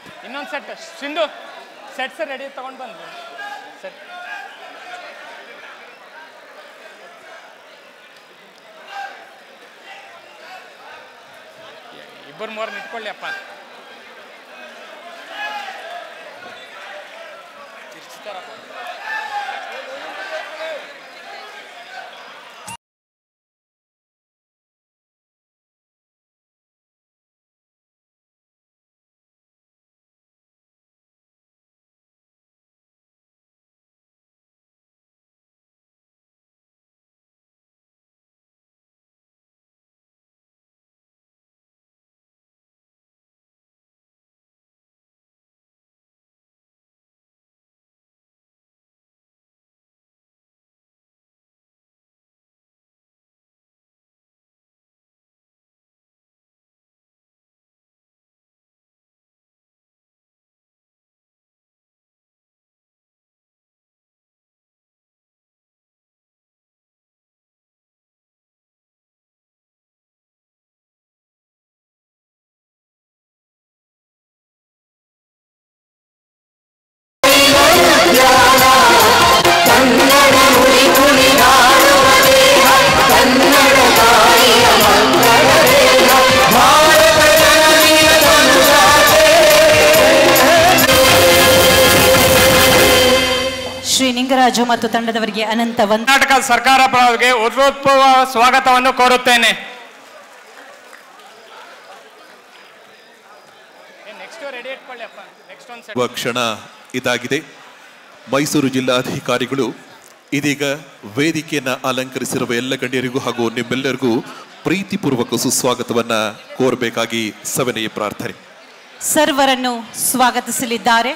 ಇನ್ನೊಂದು set Sindhu sets ready ತಗೊಂಡು ಬಂದ್ವಿ ಸೆಟ್ ಇಬ್ಬರು ಮೂರು ನಿಂತ್ಕೊಳ್ಳಿ ಅಪ್ಪ ತಿರ್ಚ್ತಾರಪ್ಪ. ಶ್ರೀ ನಿಂಗರಾಜು ಮತ್ತು ತಂಡದವರಿಗೆ ಅನಂತ ವಂದ ಕರ್ನಾಟಕ ಸರ್ಕಾರ ಪರವಾಗಿ ಉದ್ರೋತ್ಪೂರ್ವ ಸ್ವಾಗತವನ್ನು ಕೋರುತ್ತೇನೆ ನೆಕ್ಸ್ಟ್ ರೆಡಿ ಇಟ್ಕೊಳ್ಳಿ ಅಪ್ಪ ನೆಕ್ಸ್ಟ್ ಒಂದು ಸೆಟ್ ಇರುವ ಕ್ಷಣ ಇದಾಗಿದೆ ಮೈಸೂರು ಜಿಲ್ಲಾಧಿಕಾರಿಗಳು ಇದೀಗ ವೇದಿಕೆಯನ್ನ ಅಲಂಕರಿಸಿರುವ ಎಲ್ಲ ಗಣ್ಯರಿಗೂ ಹಾಗೂ ನಿಮ್ಮೆಲ್ಲರಿಗೂ ಪ್ರೀತಿಪೂರ್ವಕ ಸುಸ್ವಾಗತವನ್ನ ಕೋರಬೇಕಾಗಿ ಸವಿನಯ ಪ್ರಾರ್ಥನೆ ಸರ್ವರನ್ನು ಸ್ವಾಗತಿಸಲಿದ್ದಾರೆ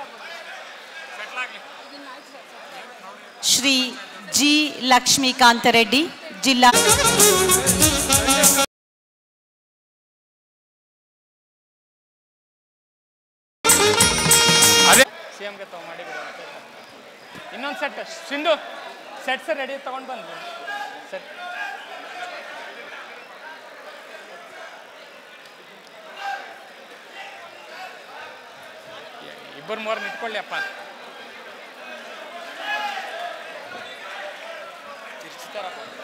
ಶ್ರೀ ಜಿ ಲಕ್ಷ್ಮೀಕಾಂತ ರೆಡ್ಡಿ ಜಿಲ್ಲಾ ಅದೇ ಸಿ ಎಮ್ಗೆ ತಗೋ ಮಾಡಿ ಇನ್ನೊಂದು ಸೆಟ್ ಸಿಂಧು ಸೆಟ್ಸ್ ರೆಡಿ ತಗೊಂಡು ಬಂದ್ವಿ ಸೆಟ್ ಇಬ್ಬರು ಮೂರು ನಿಂತ್ಕೊಳ್ಳಿ ಅಪ್ಪ ತಿರ್ಚ್ತಾರಪ್ಪ.